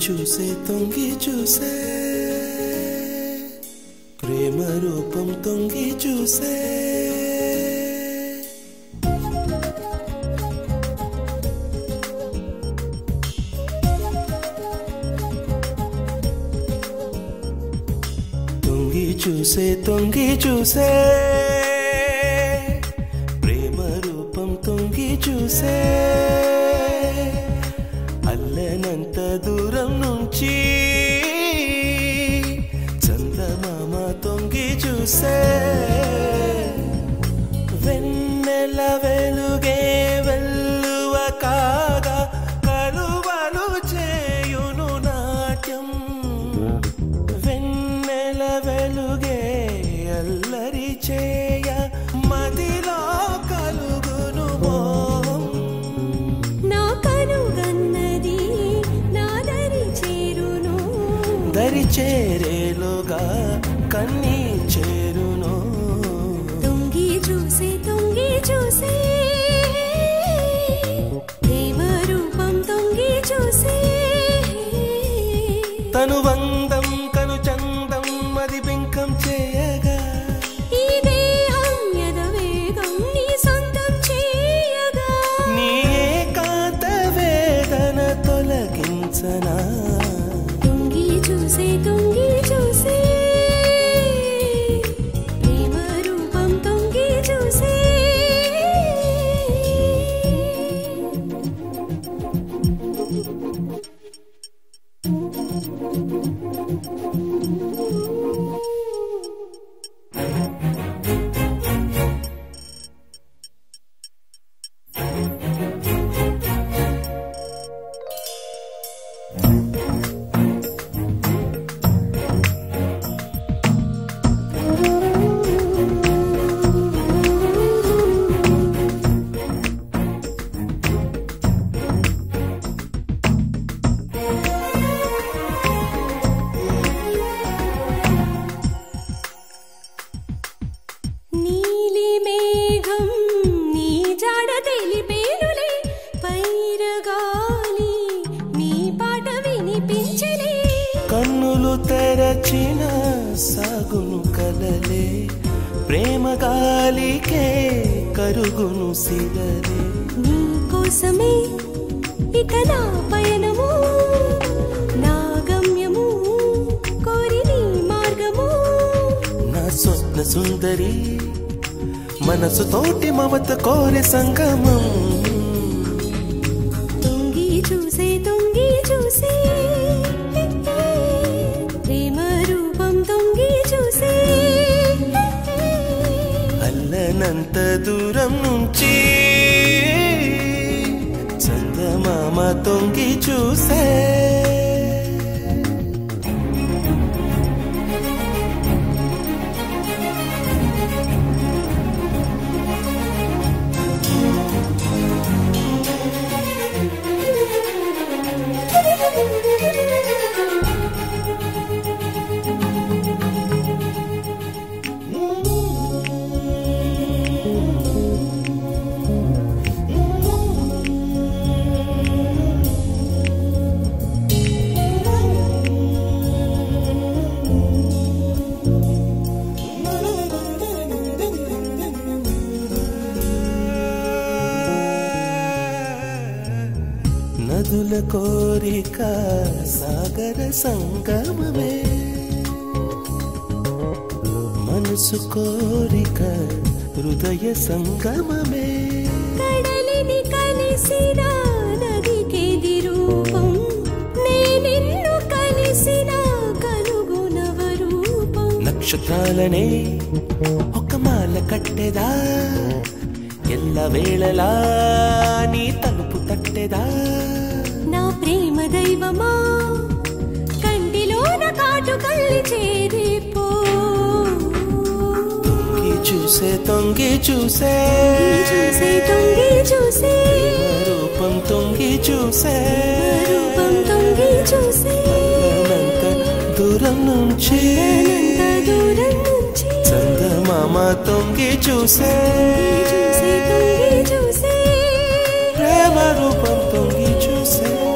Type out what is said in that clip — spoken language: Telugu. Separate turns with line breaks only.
చూసే తొంగి చూసే ప్రేమ రూపం తొంగి చూసే తొంగి చూసే తొంగి చూసే ప్రేమ రూపం తొంగి చూసే అల్లనంత దూరం నుంచి చందమామ తొంగి చూసే వెన్నెల వెలుగే వెల్లువ కాగా కలువలు చేయును నాట్యం వెన్నెల వెలుగే అల్లరి చేయ మదిలో కలుగును మోహం
నా కనుగన్నది నా దరి చేరును
దరి చేరేలుగా కన్నీ చేరును
తొంగి చూసే తొంగి చూసే ప్రేమ రూపం తొంగి చూసే
తను వందం కను చందం మది బింకం చేయగా
ఈ దేహం యద వేగం నీ సొంతం చేయగా
నీ ఏకాంత వేదన తొలగించనా
తొంగి చూసే తొంగి చూసే ప్రేమ రూపం తొంగి చూసే నీలి మేఘం నీ జాడ తెలిపేనులే పైరగాలి నీ పాట వినిపించలే
కన్నులు తెరచిన సాగును కలలే ప్రేమ గాలికే కరుగును సిగలే
నీ కోసమే ఇక నా పయనము నా గమ్యము కోరి నీ మార్గము
నా స్వప్న సుందరి మనసు తోటి మమత కోరి సంగమం
తొంగి చూసే తొంగి చూసే ప్రేమ రూపం తొంగి చూసే
అల్లనంత దూరం నుంచి చందమామ తొంగి చూసే నదుల కోరిక సాగర సంగమమే మనసు కోరిక హృదయ సంగమమే
కడలిని కలిసిన నదికేది రూపం నే నిన్ను కలిసిన కలుగు నవరూపం
నక్షత్రాలనే ఒక మాల కట్టెదా ఎల్ల వేళలా నీ తలుపు తట్టెదా
నా ప్రేమ దైవమా కంటిలోన కాటు కళ్ళి చేరిపో
తొంగి చూసే తొంగి చూసే
చూసే తొంగి చూసే
రూపం తొంగి చూసే
రూపం తొంగి చూసే
అనంత దూరం నుంచి
అనంత దూరం నుంచి
చందమామ తొంగి చూసే
చూసే తొంగి చూసే
ప్రేమ రూపం తొంగి చూసే